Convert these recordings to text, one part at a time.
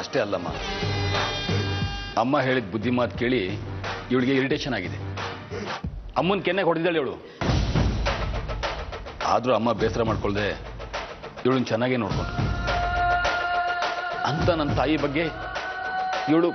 ಅಷ್ಟೇ ಅಲ್ಲಮ್ಮ ಅಮ್ಮ ಹೇಳಿದ ಬುದ್ಧಿ ಮಾತು ಕೇಳಿ ಇವಳಿಗೆ ಇರಿಟೇಷನ್ ಆಗಿದೆ ಅಮ್ಮನ ಕೆನ್ನೆಗೆ ಹೊಡೆದಿದ್ದಾಳೆ ಇವಳು ಆದರೂ ಅಮ್ಮ ಬೇಸರ ಮಾಡ್ಕೊಳ್ದೆ ಇವಳನ್ನ ಚೆನ್ನಾಗೇ ನೋಡ್ಕೊಂಡ್ರು ಅಂತ ನನ್ನ ತಾಯಿ ಬಗ್ಗೆ ಇವಳು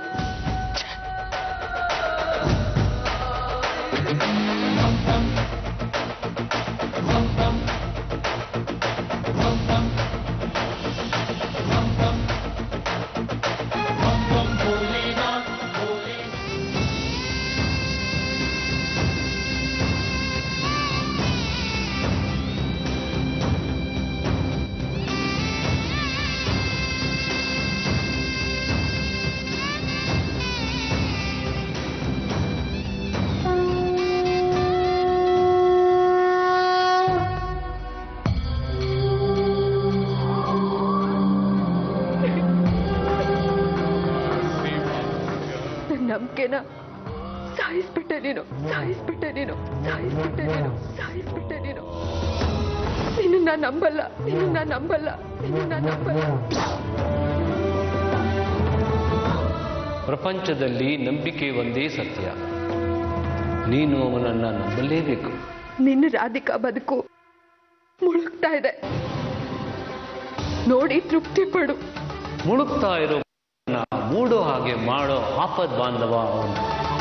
ನನ್ನ ನಂಬಿಕೆನ ಸಾಯಿಸ್ಬಿಟ್ಟೆ ನೀನು ಸಾಯಿಸ್ಬಿಟ್ಟೆ ನೀನು ಸಾಯಿಸ್ಬಿಟ್ಟೆ ನೀನು ಸಾಯಿಸ್ಬಿಟ್ಟೆ ನೀನು ನಿನ್ನ ನಂಬಲ್ಲ ನಿನ್ನ ನಂಬಲ್ಲ ನಿನ್ನ ನಂಬಲ್ಲ ಪ್ರಪಂಚದಲ್ಲಿ ನಂಬಿಕೆ ಒಂದೇ ಸತ್ಯ ನೀನು ಅವನನ್ನ ನಂಬಲೇಬೇಕು ನಿನ್ನ ರಾಧಿಕಾ ಬದುಕು ಮುಳುಗ್ತಾ ಇದೆ ನೋಡಿ ತೃಪ್ತಿ ಪಡು ಮುಳುಗ್ತಾ ಇರೋ ಮೂಡೋ ಹಾಗೆ ಮಾಡೋ ಆಪದ್ ಬಾಂಧವ ಅವನು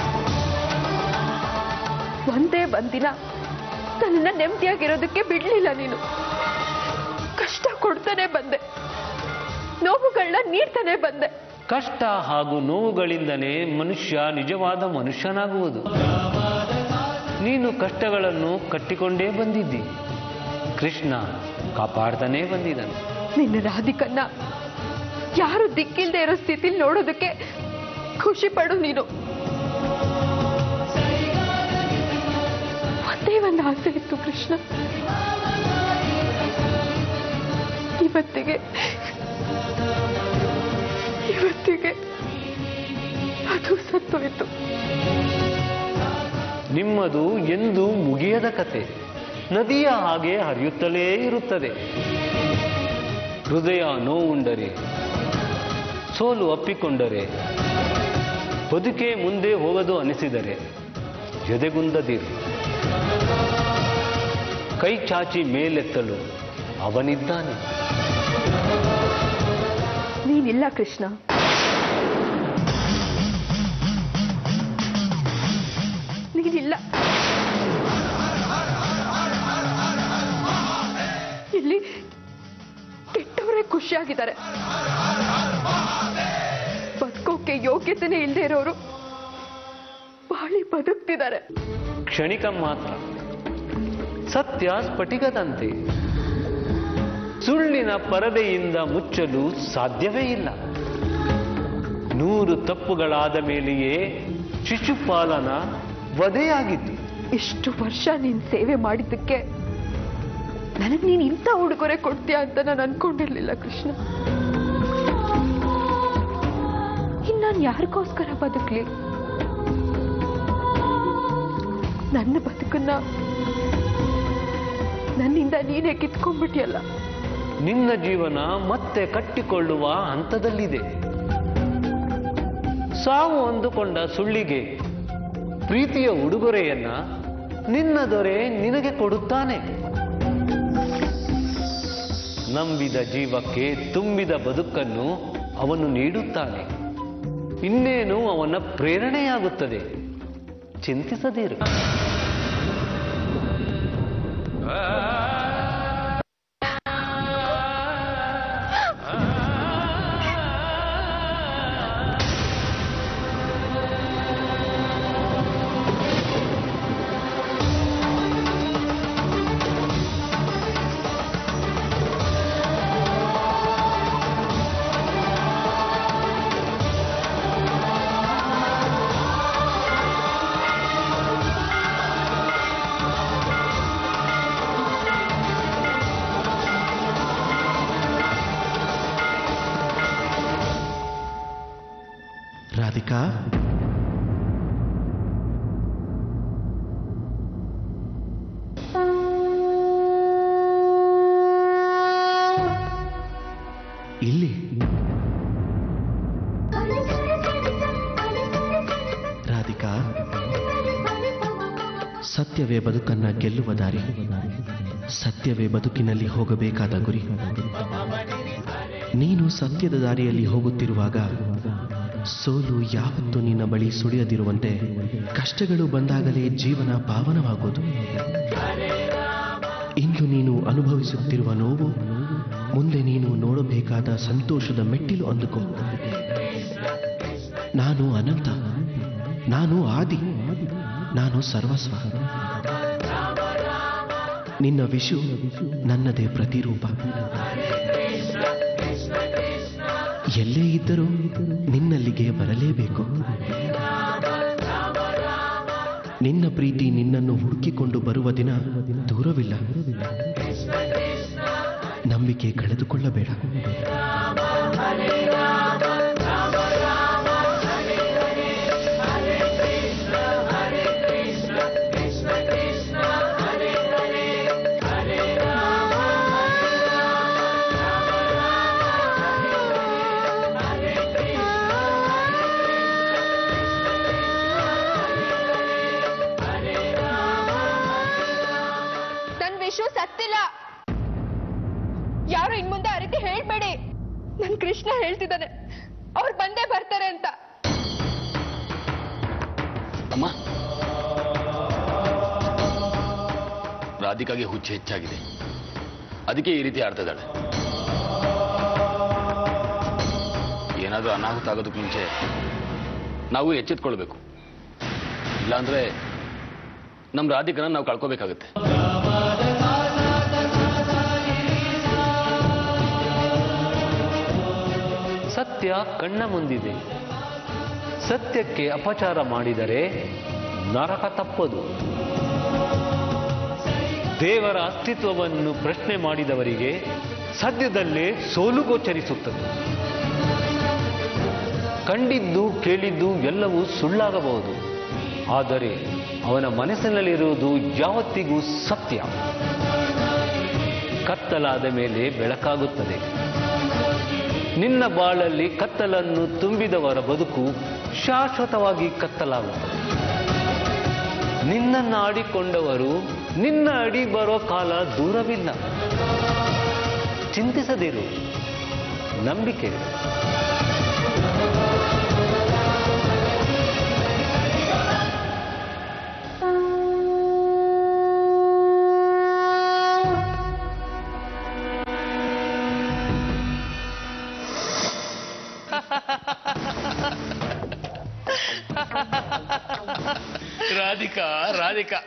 ಒಂದೇ ಒಂದಿನ ನನ್ನನ್ನ ನೆಮ್ಮದಿಯಾಗಿರೋದಕ್ಕೆ ಬಿಡ್ಲಿಲ್ಲ ನೀನು ಕಷ್ಟ ಕೊಡ್ತಾನೆ ಬಂದೆ ನೋವುಗಳನ್ನ ನೀಡ್ತಾನೆ ಬಂದೆ ಕಷ್ಟ ಹಾಗೂ ನೋವುಗಳಿಂದನೇ ಮನುಷ್ಯ ನಿಜವಾದ ಮನುಷ್ಯನಾಗುವುದು ನೀನು ಕಷ್ಟಗಳನ್ನು ಕಟ್ಟಿಕೊಂಡೇ ಬಂದಿದ್ದಿ ಕೃಷ್ಣ ಕಾಪಾಡ್ತಾನೇ ಬಂದಿದ್ದಾನೆ ನಿನ್ನ ರಾಧಿಕನ್ನ ಯಾರು ದಿಕ್ಕಿಲ್ದೆ ಇರೋ ಸ್ಥಿತಿಲಿ ನೋಡೋದಕ್ಕೆ ಖುಷಿ ಪಡು ನೀನು ಒಂದೇ ಒಂದು ಆಸೆ ಇತ್ತು ಕೃಷ್ಣ ಇವತ್ತಿಗೆ ಇವತ್ತಿಗೆ ಅದು ಸತ್ತೋಯ್ತು ನಿಮ್ಮದು ಎಂದು ಮುಗಿಯದ ಕತೆ ನದಿಯ ಹಾಗೆ ಹರಿಯುತ್ತಲೇ ಇರುತ್ತದೆ ಹೃದಯ ನೋವುಂಡರೆ ಸೋಲು ಅಪ್ಪಿಕೊಂಡರೆ ಬದುಕೆ ಮುಂದೆ ಹೋಗದು ಅನಿಸಿದರೆ ಎದೆಗುಂದದಿರು ಕೈ ಚಾಚಿ ಮೇಲೆತ್ತಲು ಅವನಿದ್ದಾನೆ ನೀನಿಲ್ಲ ಕೃಷ್ಣ ನೀನಿಲ್ಲ ಇಲ್ಲಿ ಕೆಟ್ಟವರೇ ಖುಷಿಯಾಗಿದ್ದಾರೆ ಬದುಕೋಕೆ ಯೋಗ್ಯತೆನೇ ಇಲ್ಲದೆ ಇರೋರು ಬಾಳಿ ಬದುಕ್ತಿದ್ದಾರೆ ಕ್ಷಣಿಕ ಮಾತ್ರ ಸತ್ಯ ಸ್ಫಟಿಕದಂತೆ ಸುಳ್ಳಿನ ಪರದೆಯಿಂದ ಮುಚ್ಚಲು ಸಾಧ್ಯವೇ ಇಲ್ಲ ನೂರು ತಪ್ಪುಗಳಾದ ಮೇಲೆಯೇ ಶಿಶುಪಾಲನ ವಧೆಯಾಗಿತ್ತು ಇಷ್ಟು ವರ್ಷ ನೀನ್ ಸೇವೆ ಮಾಡಿದ್ದಕ್ಕೆ ನನಗೆ ನೀನ್ ಇಂಥ ಉಡುಗೊರೆ ಕೊಡ್ತೀಯ ಅಂತ ನಾನು ಅನ್ಕೊಂಡಿರ್ಲಿಲ್ಲ ಕೃಷ್ಣ ಇನ್ ನಾನು ಯಾರಿಗೋಸ್ಕರ ಬದುಕ್ಲಿ ನನ್ನ ಬದುಕನ್ನ ನನ್ನಿಂದ ನೀನೇ ಕಿತ್ಕೊಂಡ್ಬಿಟ್ಟಿಯಲ್ಲ ನಿನ್ನ ಜೀವನ ಮತ್ತೆ ಕಟ್ಟಿಕೊಳ್ಳುವ ಹಂತದಲ್ಲಿದೆ ಸಾವು ಅಂದುಕೊಂಡ ಸುಳ್ಳಿಗೆ ಪ್ರೀತಿಯ ಉಡುಗೊರೆಯನ್ನ ನಿನ್ನ ದೊರೆ ನಿನಗೆ ಕೊಡುತ್ತಾನೆ ನಂಬಿದ ಜೀವಕ್ಕೆ ತುಂಬಿದ ಬದುಕನ್ನು ಅವನು ನೀಡುತ್ತಾನೆ ಇನ್ನೇನು ಅವನ ಪ್ರೇರಣೆಯಾಗುತ್ತದೆ ಚಿಂತಿಸದಿರು ರಾಧಿಕಾ ಇಲ್ಲಿ ಸತ್ಯವೇ ಬದುಕನ್ನ ಗೆಲ್ಲುವ ದಾರಿ ಸತ್ಯವೇ ಬದುಕಿನಲ್ಲಿ ಹೋಗಬೇಕಾದ ಗುರಿ ನೀನು ಸತ್ಯದ ದಾರಿಯಲ್ಲಿ ಹೋಗುತ್ತಿರುವಾಗ ಸೋಲು ಯಾವತ್ತೂ ನಿನ್ನ ಬಳಿ ಸುಳಿಯದಿರುವಂತೆ ಕಷ್ಟಗಳು ಬಂದಾಗಲೇ ಜೀವನ ಪಾವನವಾಗುವುದು ಇಂದು ನೀನು ಅನುಭವಿಸುತ್ತಿರುವ ನೋವು ಮುಂದೆ ನೀನು ನೋಡಬೇಕಾದ ಸಂತೋಷದ ಮೆಟ್ಟಿಲು ಅಂದುಕೋ ನಾನು ಅನಂತ ನಾನು ಆದಿ ನಾನು ಸರ್ವಸ್ವ ನಿನ್ನ ವಿಷು ನನ್ನದೇ ಪ್ರತಿರೂಪ ಎಲ್ಲೇ ಇದ್ದರೂ ನಿನ್ನಲ್ಲಿಗೆ ಬರಲೇಬೇಕು ನಿನ್ನ ಪ್ರೀತಿ ನಿನ್ನನ್ನು ಹುಡುಕಿಕೊಂಡು ಬರುವ ದಿನ ದೂರವಿಲ್ಲ ನಂಬಿಕೆ ಕಳೆದುಕೊಳ್ಳಬೇಡ ನನ್ ವಿಷಯ ಸತ್ತಿಲ್ಲ ಯಾರು ಇನ್ ಮುಂದೆ ಆ ರೀತಿ ಹೇಳ್ಬೇಡಿ ನನ್ ಕೃಷ್ಣ ಹೇಳ್ತಿದ್ದಾನೆ ಅವ್ರು ಬಂದೇ ಬರ್ತಾರೆ ಅಂತ ಅಮ್ಮ ರಾಧಿಕಾಗೆ ಹುಚ್ಚು ಹೆಚ್ಚಾಗಿದೆ ಅದಕ್ಕೆ ಈ ರೀತಿ ಆಡ್ತಾ ಇದ್ದಾಳೆ ಏನಾದರೂ ಅನಾಹುತ ಆಗೋದಕ್ಕೆ ಮುಂಚೆ ನಾವು ಎಚ್ಚೆತ್ಕೊಳ್ಬೇಕು ಇಲ್ಲಾಂದ್ರೆ ನಮ್ಮ ರಾಧಿಕನ ನಾವು ಕಳ್ಕೋಬೇಕಾಗತ್ತೆ ಸತ್ಯ ಕಣ್ಣ ಮುಂದಿದೆ ಸತ್ಯಕ್ಕೆ ಅಪಚಾರ ಮಾಡಿದರೆ ನರಕ ತಪ್ಪದು ದೇವರ ಅಸ್ತಿತ್ವವನ್ನು ಪ್ರಶ್ನೆ ಮಾಡಿದವರಿಗೆ ಸದ್ಯದಲ್ಲೇ ಸೋಲು ಗೋಚರಿಸುತ್ತದೆ ಕಂಡಿದ್ದು ಕೇಳಿದ್ದು ಎಲ್ಲವೂ ಸುಳ್ಳಾಗಬಹುದು ಆದರೆ ಅವನ ಮನಸ್ಸಿನಲ್ಲಿರುವುದು ಯಾವತ್ತಿಗೂ ಸತ್ಯ ಕತ್ತಲಾದ ಮೇಲೆ ಬೆಳಕಾಗುತ್ತದೆ ನಿನ್ನ ಬಾಳಲ್ಲಿ ಕತ್ತಲನ್ನು ತುಂಬಿದವರ ಬದುಕು ಶಾಶ್ವತವಾಗಿ ಕತ್ತಲಾಗುತ್ತದೆ ನಿನ್ನನ್ನು ಆಡಿಕೊಂಡವರು ನಿನ್ನ ಅಡಿ ಬರೋ ಕಾಲ ದೂರವಿಲ್ಲ ಚಿಂತಿಸದಿರು ನಂಬಿಕೆ ಇಡು. ರಾಧಿಕಾ ರಾಧಿಕಾ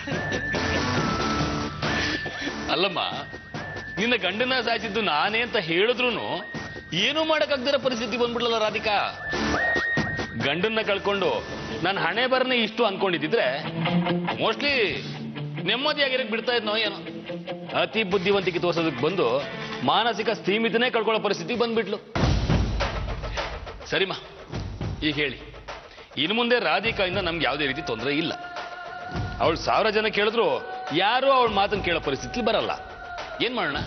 ಅಲ್ಲಮ್ಮ ನಿನ್ನ ಗಂಡನ ಸಾಯ್ತಿದ್ದು ನಾನೇ ಅಂತ ಹೇಳಿದ್ರು ಏನೂ ಮಾಡಕ್ಕಾಗ್ದಿರೋ ಪರಿಸ್ಥಿತಿ ಬಂದ್ಬಿಡ್ಲಲ್ಲ ರಾಧಿಕಾ ಗಂಡನ್ನ ಕಳ್ಕೊಂಡು ನನ್ನ ಹಣೆ ಬರನೇ ಇಷ್ಟು ಅನ್ಕೊಂಡಿದ್ದಿದ್ರೆ ಮೋಸ್ಟ್ಲಿ ನೆಮ್ಮದಿಯಾಗಿರಕ್ ಬಿಡ್ತಾ ಇದ್ನೋ ಏನೋ ಅತಿ ಬುದ್ಧಿವಂತಿಕೆ ತೋರ್ಸೋದಕ್ಕೆ ಬಂದು ಮಾನಸಿಕ ಸ್ಥೀಮಿತನೇ ಕಳ್ಕೊಳ್ಳೋ ಪರಿಸ್ಥಿತಿ ಬಂದ್ಬಿಟ್ಲು ಸರಿಮಾ ಈಗ ಹೇಳಿ ಇನ್ನು ಮುಂದೆ ರಾಧಿಕಾಯಿಂದ ನಮ್ಗೆ ಯಾವುದೇ ರೀತಿ ತೊಂದರೆ ಇಲ್ಲ ಅವಳು ಸಾವಿರ ಜನ ಕೇಳಿದ್ರು ಯಾರೂ ಅವಳ ಮಾತನ್ನು ಕೇಳೋ ಪರಿಸ್ಥಿತಿ ಬರಲ್ಲ ಏನ್ ಮಾಡೋಣ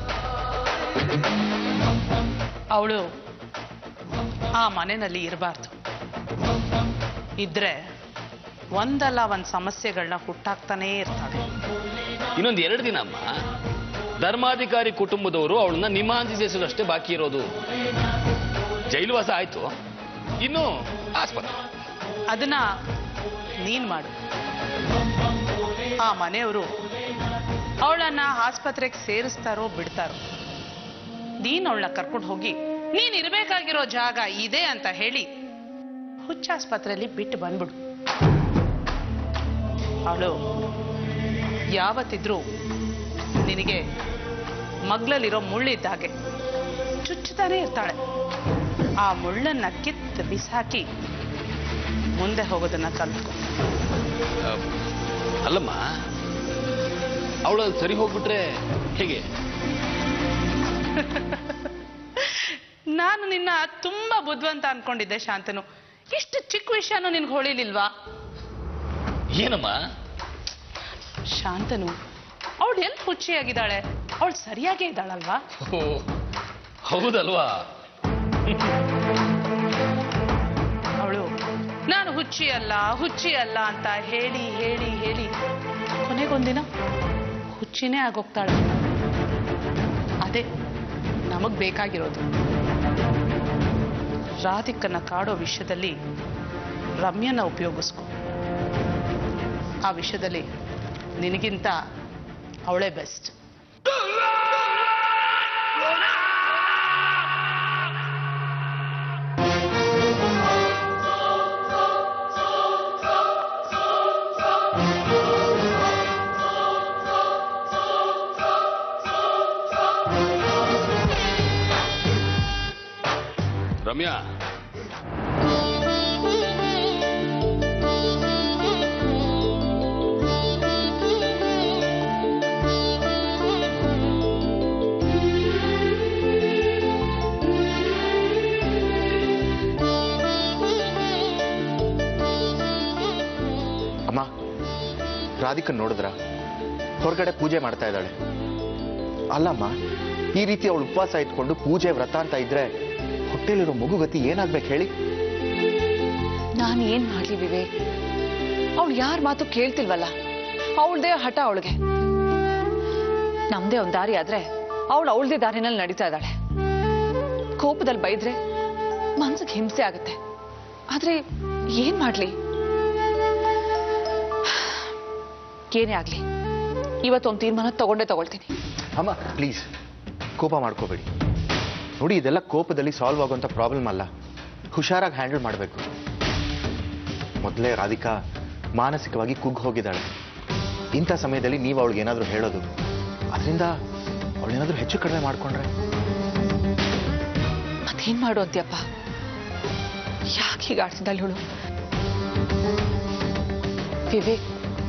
ಅವಳು ಆ ಮನೆಯಲ್ಲಿ ಇರಬಾರ್ದು ಇದ್ರೆ ಒಂದಲ್ಲ ಒಂದು ಸಮಸ್ಯೆಗಳನ್ನ ಹುಟ್ಟಾಕ್ತಾನೇ ಇರ್ತಾಳೆ ಇನ್ನೊಂದು ಎರಡು ದಿನ ಅಮ್ಮ ಧರ್ಮಾಧಿಕಾರಿ ಕುಟುಂಬದವರು ಅವಳನ್ನ ನಿಮಾಂಸಿಸೋದಷ್ಟೇ ಬಾಕಿ ಇರೋದು ಜೈಲುವಾಸ ಆಯ್ತು ಇನ್ನು ಆಸ್ಪತ್ರೆ ಅದನ್ನ ನೀನ್ ಮಾಡು ಆ ಮನೆಯವರು ಅವಳನ್ನ ಆಸ್ಪತ್ರೆಗೆ ಸೇರಿಸ್ತಾರೋ ಬಿಡ್ತಾರೋ ನೀನ್ ಅವಳನ್ನ ಕರ್ಕೊಂಡು ಹೋಗಿ ನೀನ್ ಇರ್ಬೇಕಾಗಿರೋ ಜಾಗ ಇದೆ ಅಂತ ಹೇಳಿ ಹುಚ್ಚಾಸ್ಪತ್ರೆಯಲ್ಲಿ ಬಿಟ್ಟು ಬಂದ್ಬಿಡು ಅವಳು ಯಾವತ್ತಿದ್ರೂ ನಿನಗೆ ಮಗ್ಲಲ್ಲಿರೋ ಮುಳ್ಳಿದ್ದಾಗೆ ಚುಚ್ಚುತ್ತಾನೆ ಇರ್ತಾಳೆ ಆ ಮುಳ್ಳನ್ನ ಕಿತ್ತು ಬಿಸಾಕಿ ಮುಂದೆ ಹೋಗೋದನ್ನ ಕಲ್ತ್ಕೊ ಆ, ಅಲ್ಲಮ್ಮ ಅವಳು ಸರಿ ಹೋಗ್ಬಿಟ್ರೆ ಹೇಗೆ ನಾನು ನಿನ್ನ ತುಂಬಾ ಬುದ್ಧಿವಂತ ಅನ್ಕೊಂಡಿದ್ದೆ ಶಾಂತನು ಇಷ್ಟು ಚಿಕ್ಕ ವಿಷಯನೂ ನಿನ್ಗೆ ಹೊಳಿಲಿಲ್ವಾ ಏನಮ್ಮ ಶಾಂತನು ಅವಳು ಎಲ್ಲಿ ಹುಚ್ಚಿಯಾಗಿದ್ದಾಳೆ ಅವಳು ಸರಿಯಾಗೇ ಇದ್ದಾಳಲ್ವಾ ಓ, ಹೌದಲ್ವಾ ಅವಳು ನಾನು ನಾನು ಹುಚ್ಚಿ ಅಲ್ಲ ಹುಚ್ಚಿ ಅಲ್ಲ ಅಂತ ಹೇಳಿ ಹೇಳಿ ಹೇಳಿ ಕೊನೆಗೊಂದಿನ ಹುಚ್ಚಿನೇ ಆಗೋಗ್ತಾಳೆ ಅದೇ ನಮಗ್ ಬೇಕಾಗಿರೋದು ರಾಧಿಕನ್ನ ಕಾಡೋ ವಿಷಯದಲ್ಲಿ ರಮ್ಯನ ಉಪಯೋಗಿಸ್ಕೊ ಆ ವಿಷಯದಲ್ಲಿ ನಿನಗಿಂತ ಅವಳೇ ಬೆಸ್ಟ್ ರಮ್ಯಾ ಅಮ್ಮ ರಾಧಿಕನ್ ನೋಡಿದ್ರ ಹೊರಗಡೆ ಪೂಜೆ ಮಾಡ್ತಾ ಇದ್ದಾಳೆ ಅಲ್ಲಮ್ಮ ಈ ರೀತಿ ಅವಳು ಉಪವಾಸ ಇಟ್ಕೊಂಡು ಪೂಜೆ ವ್ರತ ಅಂತ ಇದ್ರೆ ಹೊಟ್ಟೆಲಿರೋ ಮಗು ಗತಿ ಏನಾಗ್ಬೇಕು ಹೇಳಿ ನಾನು ಏನ್ ಮಾಡ್ಲಿ ವಿವೇಕ್ ಅವಳು ಯಾರ ಮಾತು ಕೇಳ್ತಿಲ್ವಲ್ಲ ಅವಳದೇ ಹಠ ಅವಳಿಗೆ ನಮ್ದೇ ಒಂದ್ ದಾರಿ ಆದ್ರೆ ಅವಳು ಅವಳದೇ ದಾರಿನಲ್ಲಿ ನಡೀತಾ ಇದ್ದಾಳೆ ಕೋಪದಲ್ಲಿ ಬೈದ್ರೆ ಮನ್ಸಿಗೆ ಹಿಂಸೆ ಆಗುತ್ತೆ ಆದ್ರೆ ಏನ್ ಮಾಡ್ಲಿ ಏನೇ ಆಗ್ಲಿ ಇವತ್ತೊಂದು ತೀರ್ಮಾನ ತಗೊಂಡೇ ತಗೊಳ್ತೀನಿ ಅಮ್ಮ ಪ್ಲೀಸ್ ಕೋಪ ಮಾಡ್ಕೋಬೇಡಿ ನೋಡಿ ಇದೆಲ್ಲ ಕೋಪದಲ್ಲಿ ಸಾಲ್ವ್ ಆಗುವಂಥ ಪ್ರಾಬ್ಲಮ್ ಅಲ್ಲ ಹುಷಾರಾಗಿ ಹ್ಯಾಂಡಲ್ ಮಾಡಬೇಕು ಮೊದಲೇ ರಾಧಿಕಾ ಮಾನಸಿಕವಾಗಿ ಕುಗ್ಗ್ ಹೋಗಿದ್ದಾಳೆ ಇಂಥ ಸಮಯದಲ್ಲಿ ನೀವು ಅವಳಿಗೆ ಏನಾದರೂ ಹೇಳೋದು ಅದರಿಂದ ಅವಳೇನಾದರೂ ಹೆಚ್ಚು ಕಡಿಮೆ ಮಾಡ್ಕೊಂಡ್ರೆ ಮತ್ತೇನ್ ಮಾಡು ಅಂತ್ಯಪ್ಪ ಯಾಕೆ ಹೀಗೆ ಆಡ್ತಿದ್ದಾಳೆ ಇವಳು ವಿವೇಕ್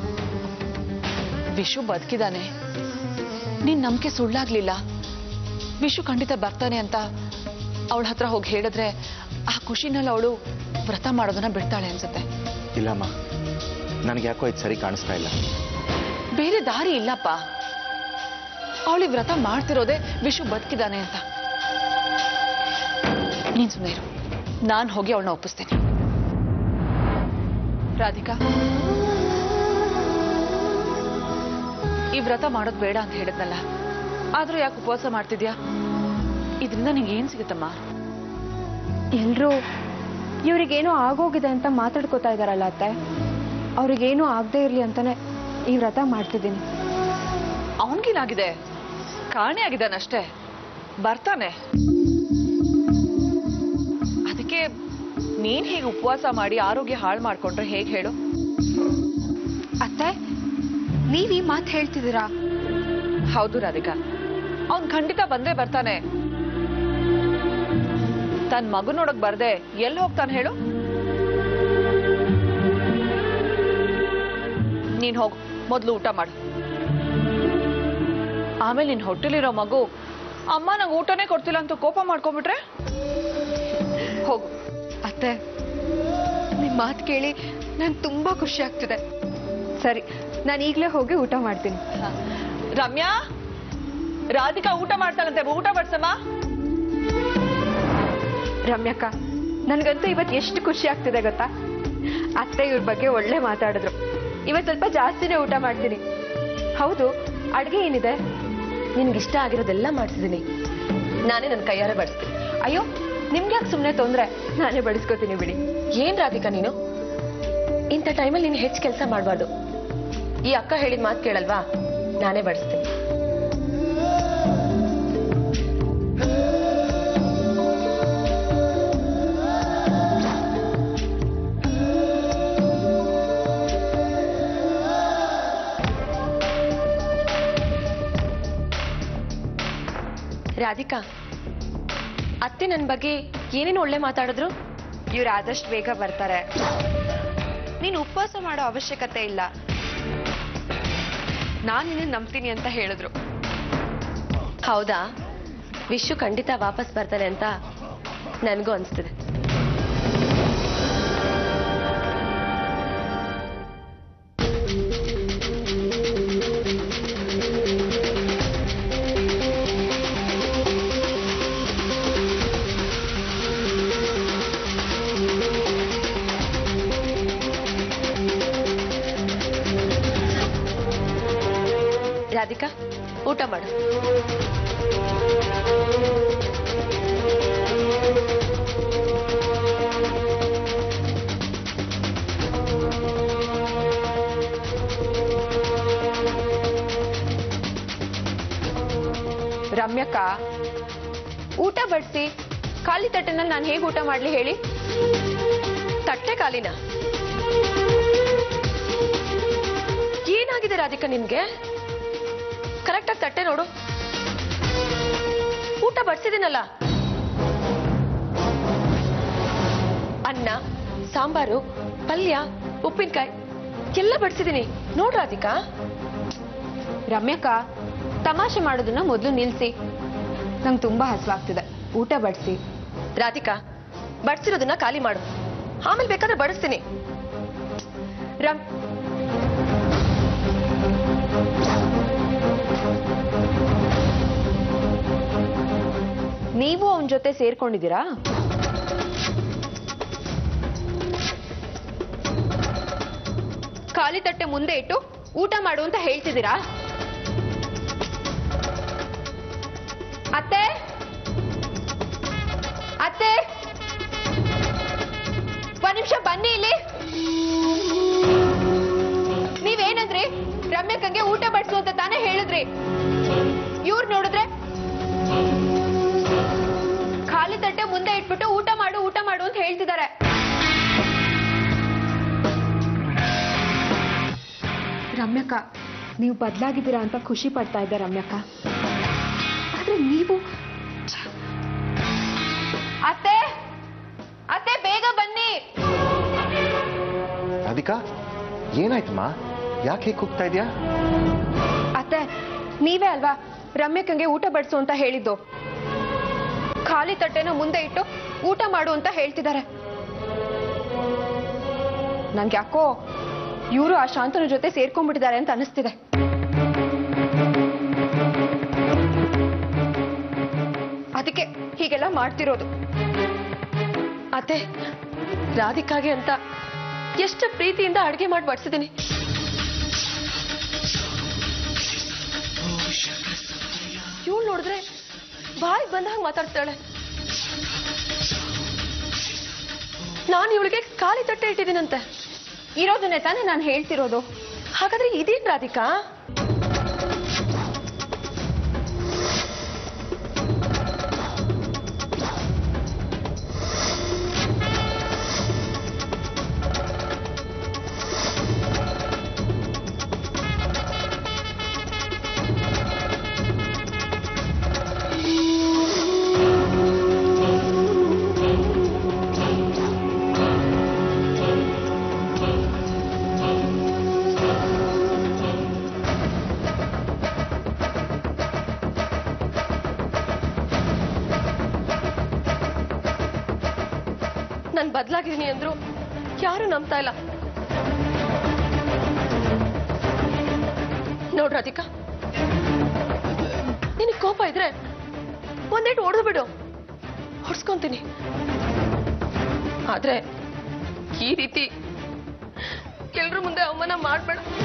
ವಿಶು ಬದುಕಿದಾನೆ ನಿನ್ ನಂಬಿಕೆ ಸುಳ್ಳಾಗ್ಲಿಲ್ಲ ವಿಶು ಖಂಡಿತ ಬರ್ತಾನೆ ಅಂತ ಅವಳ ಹತ್ರ ಹೋಗಿ ಹೇಳಿದ್ರೆ ಆ ಖುಷಿನಲ್ಲಿ ಅವಳು ವ್ರತ ಮಾಡೋದನ್ನ ಬಿಡ್ತಾಳೆ ಅನ್ಸುತ್ತೆ ಇಲ್ಲಮ್ಮ ನನಗೆ ಯಾಕೋ ಇದು ಸರಿ ಕಾಣಿಸ್ತಾ ಇಲ್ಲ ಬೇರೆ ದಾರಿ ಇಲ್ಲಪ್ಪ ಅವಳಿಗೆ ವ್ರತ ಮಾಡ್ತಿರೋದೇ ವಿಶು ಬದುಕಿದಾನೆ ಅಂತ ನೀನ್ ಸುಮ್ಮನೆ ಇರು ನಾನ್ ಹೋಗಿ ಅವಳನ್ನ ಒಪ್ಪಿಸ್ತೇನೆ ರಾಧಿಕಾ ಈ ವ್ರತ ಮಾಡೋದ್ ಬೇಡ ಅಂತ ಹೇಳಿದ್ನಲ್ಲ ಆದ್ರೂ ಯಾಕೆ ಉಪವಾಸ ಮಾಡ್ತಿದ್ಯಾ ಇದರಿಂದ ನಿಂಗೆ ಏನ್ ಸಿಗುತ್ತಮ್ಮ ಎಲ್ರೂ ಇವ್ರಿಗೇನೋ ಆಗೋಗಿದೆ ಅಂತ ಮಾತಾಡ್ಕೋತಾ ಇದಾರಲ್ಲ ಅತ್ತೆ ಅವ್ರಿಗೇನೂ ಆಗದೆ ಇರ್ಲಿ ಅಂತಾನೆ ಈ ವ್ರತ ಮಾಡ್ತಿದ್ದೀನಿ ಅವನ್ಗೇನಾಗಿದೆ ಕಾಣೆ ಆಗಿದ್ದಾನಷ್ಟೇ ಬರ್ತಾನೆ ಅದಕ್ಕೆ ನೀನ್ ಹೀಗೆ ಉಪವಾಸ ಮಾಡಿ ಆರೋಗ್ಯ ಹಾಳು ಮಾಡ್ಕೊಂಡ್ರೆ ಹೇಗೆ ಹೇಳು ಅತ್ತೆ ನೀವ್ ಈ ಮಾತು ಹೇಳ್ತಿದ್ದೀರಾ ಹೌದು ರಾಧಿಕಾ ಅವನ್ ಖಂಡಿತ ಬಂದೇ ಬರ್ತಾನೆ ತನ್ ಮಗು ನೋಡಕ್ ಬರ್ದೆ ಎಲ್ಲಿ ಹೋಗ್ತಾನೆ ಹೇಳು ನೀನ್ ಹೋಗು ಮೊದ್ಲು ಊಟ ಮಾಡು ಆಮೇಲೆ ನಿನ್ ಹೊಟ್ಟೆಲಿರೋ ಮಗು ಅಮ್ಮ ನಂಗೆ ಊಟನೇ ಕೊಡ್ತಿಲ್ಲ ಅಂತ ಕೋಪ ಮಾಡ್ಕೊಂಡ್ಬಿಟ್ರೆ ಹೋಗು ಅತ್ತೆ ನಿಮ್ ಮಾತು ಕೇಳಿ ನನ್ ತುಂಬಾ ಖುಷಿ ಆಗ್ತಿದೆ ಸರಿ ನಾನು ಈಗಲೇ ಹೋಗಿ ಊಟ ಮಾಡ್ತೀನಿ ಹ. ರಮ್ಯಾ ರಾಧಿಕಾ ಊಟ ಮಾಡ್ತಾಳಂತೆ ಊಟ ಬಡ್ಸಮ್ಮ ರಮ್ಯಕ್ಕ ನನ್ಗಂತೂ ಇವತ್ತು ಎಷ್ಟು ಖುಷಿ ಆಗ್ತಿದೆ ಗೊತ್ತಾ ಅತ್ತೆ ಇವ್ರ ಬಗ್ಗೆ ಒಳ್ಳೆ ಮಾತಾಡಿದ್ರು ಇವತ್ತು ಸ್ವಲ್ಪ ಜಾಸ್ತಿನೇ ಊಟ ಮಾಡ್ತೀನಿ ಹೌದು ಅಡ್ಗೆ ಏನಿದೆ ನಿನ್ಗಿಷ್ಟ ಆಗಿರೋದೆಲ್ಲ ಮಾಡ್ತಿದ್ದೀನಿ ನಾನೇ ನನ್ನ ಕೈಯಾರೆ ಬಡಿಸ್ತೀನಿ ಅಯ್ಯೋ ನಿಮ್ಗೆ ಯಾಕೆ ಸುಮ್ಮನೆ ತೊಂದ್ರೆ ನಾನೇ ಬಡಿಸ್ಕೋತೀನಿ ಬಿಡಿ ಏನ್ ರಾಧಿಕಾ ನೀನು ಇಂಥ ಟೈಮಲ್ಲಿ ನೀನು ಹೆಚ್ಚು ಕೆಲಸ ಮಾಡಬಾರ್ದು ಈ ಅಕ್ಕ ಹೇಳಿದ ಮಾತು ಕೇಳಲ್ವಾ ನಾನೇ ಬಡಿಸ್ತೀನಿ ರಾಧಿಕಾ ಅತ್ತೆ ನನ್ನ ಬಗ್ಗೆ ಏನೇನು ಒಳ್ಳೆ ಮಾತಾಡಿದ್ರು ಇವ್ರು ಆದಷ್ಟು ಬೇಗ ಬರ್ತಾರೆ ನೀನು ಉಪವಾಸ ಮಾಡೋ ಅವಶ್ಯಕತೆ ಇಲ್ಲ ನಾನು ನಿನ್ನ ನಂಬ್ತೀನಿ ಅಂತ ಹೇಳಿದ್ರು ಹೌದಾ ವಿಶು ಖಂಡಿತ ವಾಪಸ್ ಬರ್ತಾನೆ ಅಂತ ನನಗೂ ಅನಿಸ್ತಿದೆ ರಾಧಿಕಾ ಊಟ ಮಾಡು ರಮ್ಯಕ್ಕ ಊಟ ಬಡಿಸಿ ಖಾಲಿ ತಟ್ಟೆನಲ್ಲಿ ನಾನು ಹೇಗೆ ಊಟ ಮಾಡ್ಲಿ ಹೇಳಿ ತಟ್ಟೆ ಕಾಲಿನ ಏನಾಗಿದೆ ರಾಧಿಕಾ ನಿನ್ಗೆ ಕರೆಕ್ಟಾಗಿ ತಟ್ಟೆ ನೋಡು ಊಟ ಬಡ್ಸಿದ್ದೀನಲ್ಲ ಅನ್ನ ಸಾಂಬಾರು ಪಲ್ಯ ಉಪ್ಪಿನಕಾಯಿ ಎಲ್ಲ ಬಡ್ಸಿದ್ದೀನಿ ನೋಡು ರಾಧಿಕಾ ರಮ್ಯಕ್ಕ ತಮಾಷೆ ಮಾಡೋದನ್ನ ಮೊದಲು ನಿಲ್ಸಿ ನಂಗೆ ತುಂಬಾ ಹಸುವಾಗ್ತಿದೆ ಊಟ ಬಡಿಸಿ ರಾಧಿಕಾ ಬಡ್ಸಿರೋದನ್ನ ಖಾಲಿ ಮಾಡು ಆಮೇಲೆ ಬೇಕಾದ್ರೆ ಬಡಿಸ್ತೀನಿ ರಮ್ ನೀವು ಅವನ ಜೊತೆ ಸೇರ್ಕೊಂಡಿದ್ದೀರಾ ಖಾಲಿ ತಟ್ಟೆ ಮುಂದೆ ಇಟ್ಟು ಊಟ ಮಾಡು ಅಂತ ಹೇಳ್ತಿದ್ದೀರಾ ಅತ್ತೆ ಅತ್ತೆ ಒಂದ್ ನಿಮಿಷ ಬನ್ನಿ ಇಲ್ಲಿ ನೀವೇನಂದ್ರಿ ರಮ್ಯಕ್ಕಂಗೆ ಊಟ ಬಡಿಸು ಅಂತ ತಾನೇ ಹೇಳಿದ್ರಿ ಇವ್ರು ನೋಡಿದ್ರೆ ಖಾಲಿ ತಟ್ಟೆ ಮುಂದೆ ಇಟ್ಬಿಟ್ಟು ಊಟ ಮಾಡು ಊಟ ಮಾಡು ಅಂತ ಹೇಳ್ತಿದ್ದಾರೆ ರಮ್ಯಕ್ಕ ನೀವು ಬದಲಾಗಿದ್ದೀರಾ ಅಂತ ಖುಷಿ ಪಡ್ತಾ ಇದ್ದೆ ರಮ್ಯಕ್ಕ ಆದ್ರೆ ನೀವು ಛ. ಅತ್ತೆ ಅತ್ತೆ ಬೇಗ ಬನ್ನಿ ರಾಧಿಕಾ ಏನಾಯ್ತಮ್ಮ ಯಾಕೆ ಹೇಗೆ ಕೂಗ್ತಾ ಇದೆಯಾ ಅತ್ತೆ ನೀವೇ ಅಲ್ವಾ ರಮ್ಯಕ್ಕಂಗೆ ಊಟ ಬಡಿಸು ಅಂತ ಹೇಳಿದ್ದು ಖಾಲಿ ತಟ್ಟೆನ ಮುಂದೆ ಇಟ್ಟು ಊಟ ಮಾಡು ಅಂತ ಹೇಳ್ತಿದ್ದಾರೆ ನಂಗೆ ಯಾಕೋ ಇವರು ಆ ಶಾಂತನ ಜೊತೆ ಸೇರ್ಕೊಂಡ್ಬಿಟ್ಟಿದ್ದಾರೆ ಅಂತ ಅನಿಸ್ತಿದೆ ಅದಕ್ಕೆ ಹೀಗೆಲ್ಲ ಮಾಡ್ತಿರೋದು ಅತ್ತೆ ರಾಧಿಕಾಗೆ ಅಂತ ಎಷ್ಟು ಪ್ರೀತಿಯಿಂದ ಅಡುಗೆ ಮಾಡಿ ಬಡ್ಸಿದ್ದೀನಿ ಇವಳು ನೋಡಿದ್ರೆ ಬಾಯಿ ಬಂದ ಹಾಗೆ ಮಾತಾಡ್ತಾಳೆ ನಾನು ಇವಳಿಗೆ ಖಾಲಿ ತಟ್ಟೆ ಇಟ್ಟಿದ್ದೀನಂತೆ ಇರೋದನ್ನೇ ತಾನೇ ನಾನು ಹೇಳ್ತಿರೋದು ಹಾಗಾದ್ರೆ ಇದೇನ್ ರಾಧಿಕಾ ನಾನು ಬದಲಾಗಿದ್ದೀನಿ ಅಂದ್ರು ಯಾರು ನಂಬ್ತಾ ಇಲ್ಲ ನೋಡ್ ರಾಧಿಕಾ ನಿನಗೆ ಕೋಪ ಇದ್ರೆ ಒಂದೇಟು ಹೊಡೆದು ಬಿಡು ಹೊಡ್ಸ್ಕೊಂತೀನಿ ಆದ್ರೆ ಈ ರೀತಿ ಎಲ್ರ ಮುಂದೆ ಅವಮಾನ ಮಾಡ್ಬೇಡ